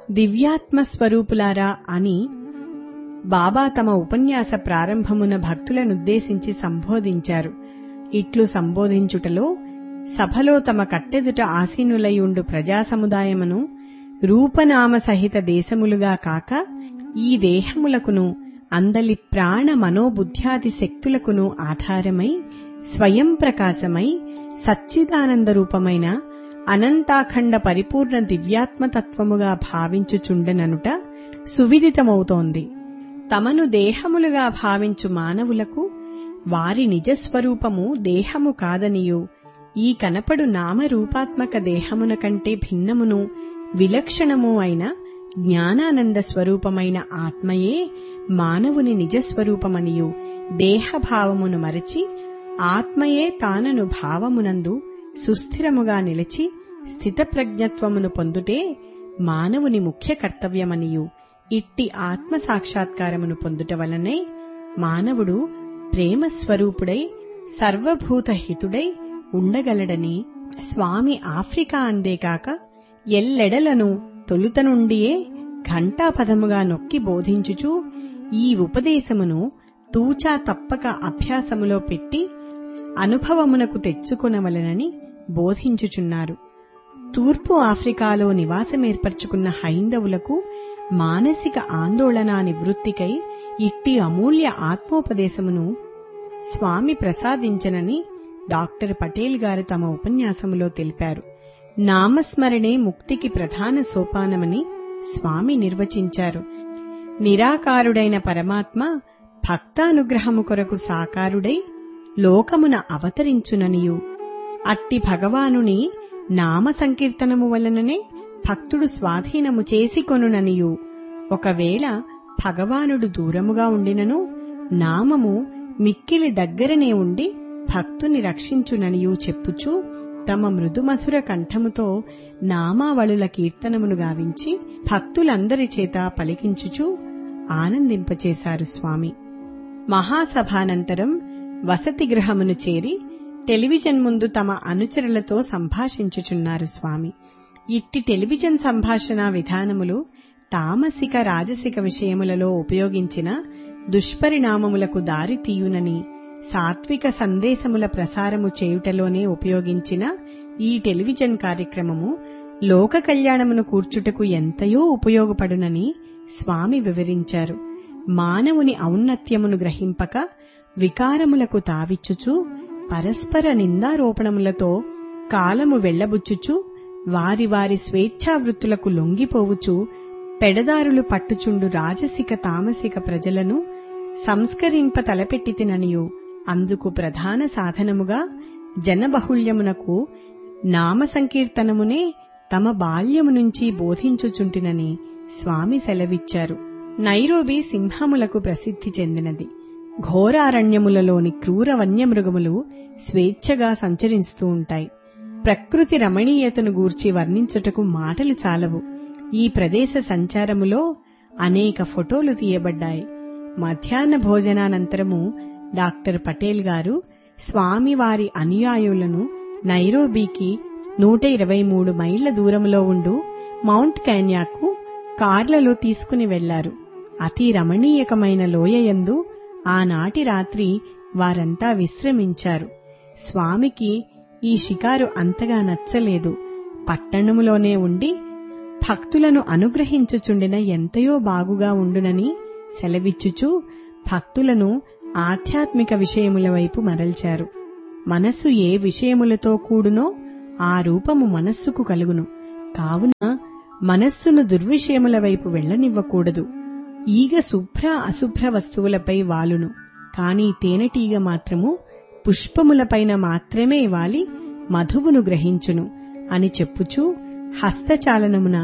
దివ్యాత్మ స్వరూపులారా అని బాబా తమ ఉపన్యాస ప్రారంభమున భక్తులనుద్దేశించి సంబోధించారు ఇట్లు సంబోధించుటలో సభలో తమ కట్టెదుట ఆసీనులయుండు ప్రజా సముదాయమును రూపనామ సహిత దేశములుగా కాక ఈ దేహములకును అందలి ప్రాణ మనోబుద్ధ్యాది శక్తులకును ఆధారమై స్వయం ప్రకాశమై సచ్చిదానంద రూపమైన అనంతాఖండ పరిపూర్ణ దివ్యాత్మతత్వముగా భావించుచుండెననుట సువిదితమవుతోంది తమను దేహములుగా భావించు మానవులకు వారి నిజస్వరూపము దేహము కాదనియు ఈ కనపడు నామరూపాత్మక దేహమున కంటే భిన్నమును విలక్షణము అయిన జ్ఞానానంద స్వరూపమైన ఆత్మయే మానవుని నిజస్వరూపమనియు దేహభావమును మరచి ఆత్మయే తానను భావమునందు సుస్థిరముగా నిలిచి స్థితప్రజ్ఞత్వమును పొందుటే మానవుని ముఖ్య కర్తవ్యమనియు ఇట్టి ఆత్మ సాక్షాత్కారమును పొందుట వలనే మానవుడు ప్రేమ స్వరూపుడై సర్వభూత హితుడై ఉండగలడని స్వామి ఆఫ్రికా అందేకాక ఎల్లెడలను తొలుత నుండియే ఘంటాపదముగా నొక్కి బోధించుచూ ఈ ఉపదేశమును తూచా తప్పక అభ్యాసములో పెట్టి అనుభవమునకు తెచ్చుకొనవలనని బోధించుచున్నారు తూర్పు ఆఫ్రికాలో నివాసమేర్పరచుకున్న హైందవులకు మానసిక ఆందోళన నివృత్తికై ఇట్టి అమూల్య ఆత్మోపదేశమును స్వామి ప్రసాదించనని డాక్టర్ పటేల్ గారు తమ ఉపన్యాసములో తెలిపారు నామస్మరణే ముక్తికి ప్రధాన సోపానమని స్వామి నిర్వచించారు నిరాకారుడైన పరమాత్మ భక్తానుగ్రహము కొరకు సాకారుడై లోకమున అవతరించుననియు అట్టి భగవానుని నామ సంకీర్తనము వలననే భక్తుడు స్వాధీనము చేసుకొనుననియు ఒకవేళ భగవానుడు దూరముగా ఉండినను నామము మిక్కిలి దగ్గరనే ఉండి భక్తుని రక్షించుననియు చెప్పుచూ తమ మృదుమధుర కంఠముతో నామావళుల కీర్తనమును గావించి భక్తులందరి చేత పలికించుచూ ఆనందింపచేశారు స్వామి మహాసభానంతరం వసతి గృహమును చేరి టెలివిజన్ ముందు తమ అనుచరులతో సంభాషించుచున్నారు స్వామి ఇట్టి టెలివిజన్ సంభాషణ విధానములు తామసిక రాజసిక విషయములలో ఉపయోగించిన దుష్పరిణామములకు దారి తీయునని సాత్విక సందేశముల ప్రసారము చేయుటలోనే ఉపయోగించిన ఈ టెలివిజన్ కార్యక్రమము లోక కళ్యాణమును కూర్చుటకు ఎంతయో ఉపయోగపడునని స్వామి వివరించారు మానవుని ఔన్నత్యమును గ్రహింపక వికారములకు తావిచ్చుచు పరస్పర నిందారోపణములతో కాలము వెళ్లబుచ్చుచు వారి వారి స్వేచ్ఛావృత్తులకు లొంగిపోవుచు పెడదారులు పట్టుచుండు రాజసిక తామసిక ప్రజలను సంస్కరింప తలపెట్టితిననియు అందుకు ప్రధాన సాధనముగా జనబహుళ్యమునకు నామ సంకీర్తనమునే తమ బాల్యము నుంచి బోధించుచుంటినని స్వామి సెలవిచ్చారు నైరోబి సింహములకు ప్రసిద్ధి చెందినది ఘోరారణ్యములలోని క్రూర వన్యమృగములు స్వేచ్ఛగా సంచరిస్తూ ఉంటాయి ప్రకృతి రమణీయతను గూర్చి వర్ణించుటకు మాటలు చాలవు ఈ ప్రదేశ సంచారములో అనేక ఫోటోలు తీయబడ్డాయి మధ్యాహ్న భోజనానంతరము డాక్టర్ పటేల్ గారు స్వామివారి అనుయాయులను నైరోబీకి నూట ఇరవై మూడు మైళ్ల దూరంలో ఉండు మౌంట్ కాన్యాకు కార్లలో తీసుకుని వెళ్లారు అతి రమణీయకమైన లోయయందు ఆనాటి రాత్రి వారంతా విశ్రమించారు స్వామికి ఈ షికారు అంతగా నచ్చలేదు పట్టణములోనే ఉండి భక్తులను అనుగ్రహించుచుండిన ఎంతయో బాగుగా ఉండునని సెలవిచ్చుచూ భక్తులను ఆధ్యాత్మిక విషయముల వైపు మరల్చారు మనస్సు ఏ విషయములతో కూడునో ఆ రూపము మనస్సుకు కలుగును కావున మనస్సును దుర్విషయముల వైపు వెళ్లనివ్వకూడదు ఈగ శుభ్ర అశుభ్ర వస్తువులపై వాలును కాని తేనెటీగ మాత్రము పుష్పములపైన మాత్రమే వాలి మధువును గ్రహించును అని చెప్పుచూ హస్తచాలనమున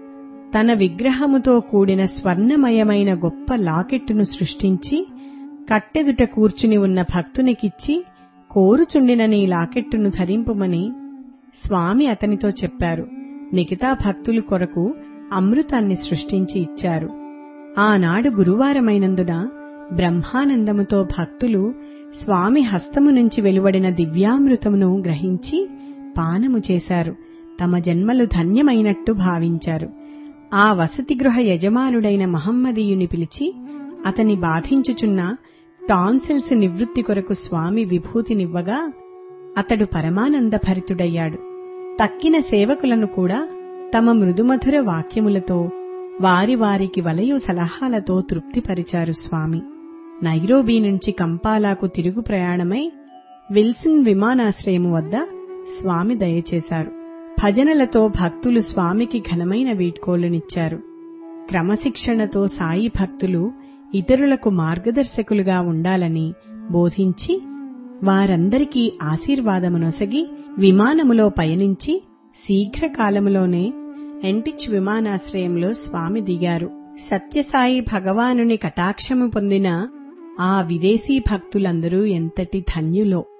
తన విగ్రహముతో కూడిన స్వర్ణమయమైన గొప్ప లాకెట్టును సృష్టించి కట్టెదుట కూర్చుని ఉన్న భక్తునికిచ్చి కోరుచుండిన నీ లాకెట్టును ధరింపుమని స్వామి అతనితో చెప్పారు మిగతా భక్తులు కొరకు అమృతాన్ని సృష్టించి ఇచ్చారు ఆనాడు గురువారమైనందున బ్రహ్మానందముతో భక్తులు స్వామి హస్తము నుంచి వెలువడిన దివ్యామృతమును గ్రహించి పానము చేశారు తమ జన్మలు ధన్యమైనట్టు భావించారు ఆ వసతి గృహ యజమానుడైన మహమ్మదీయుని పిలిచి అతని బాధించుచున్న టాన్సిల్స్ నివృత్తి కొరకు స్వామి విభూతినివ్వగా అతడు పరమానందభరితుడయ్యాడు తక్కిన సేవకులను కూడా తమ మృదుమధుర వాక్యములతో వారి వారికి వలయు సలహాలతో తృప్తిపరిచారు స్వామి నైరోబీ నుంచి కంపాలాకు తిరుగు ప్రయాణమై విల్సన్ విమానాశ్రయము వద్ద స్వామి దయచేశారు భజనలతో భక్తులు స్వామికి ఘనమైన వీడ్కోలునిచ్చారు క్రమశిక్షణతో సాయి భక్తులు ఇతరులకు మార్గదర్శకులుగా ఉండాలని బోధించి వారందరికీ ఆశీర్వాదమునొసగి విమానములో పయనించి శీఘ్రకాలములోనే ఎంటిచ్ విమానాశ్రయంలో స్వామి దిగారు సత్యసాయి భగవానుని కటాక్షము పొందిన ఆ విదేశీ భక్తులందరూ ఎంతటి ధన్యులో